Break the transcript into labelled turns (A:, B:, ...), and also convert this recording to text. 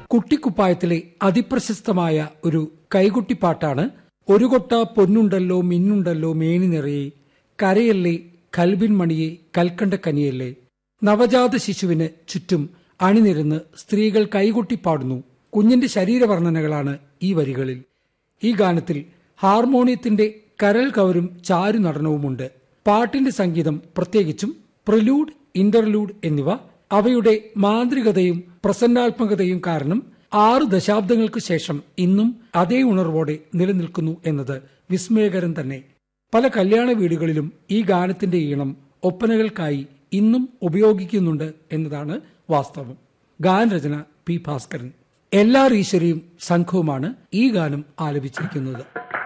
A: കുട്ടിക്കുപ്പായത്തിലെ അതിപ്രശസ്തമായ ഒരു കൈകുട്ടിപ്പാട്ടാണ് ഒരു കൊട്ട പൊന്നുണ്ടല്ലോ മിന്നുണ്ടല്ലോ മേനി നിറയെ കരയല്ലേ കൽബിൻ മണിയെ കൽക്കണ്ട കനിയല്ലേ നവജാത ശിശുവിന് ചുറ്റും അണിനിരന്ന് സ്ത്രീകൾ കൈകൊട്ടി പാടുന്നു കുഞ്ഞിന്റെ ശരീരവർണ്ണനകളാണ് ഈ വരികളിൽ ഈ ഗാനത്തിൽ ഹാർമോണിയത്തിന്റെ കരൽ കവരും ചാരു നടനവുമുണ്ട് പാട്ടിന്റെ സംഗീതം പ്രത്യേകിച്ചും പ്രിലൂഡ് ഇന്റർലൂഡ് എന്നിവ അവയുടെ മാന്ത്രികതയും പ്രസന്നാത്മകതയും കാരണം ആറ് ദശാബ്ദങ്ങൾക്ക് ശേഷം ഇന്നും അതേ ഉണർവോടെ നിലനിൽക്കുന്നു എന്നത് വിസ്മയകരം തന്നെ പല കല്യാണ വീടുകളിലും ഈ ഗാനത്തിന്റെ ഈണം ഒപ്പനകൾക്കായി ഇന്നും ഉപയോഗിക്കുന്നുണ്ട് എന്നതാണ് വാസ്തവം ഗാനരചന പി ഭാസ്കരൻ എല്ലാ ഈശ്വരിയും സംഘവുമാണ് ഈ ഗാനം ആലപിച്ചിരിക്കുന്നത്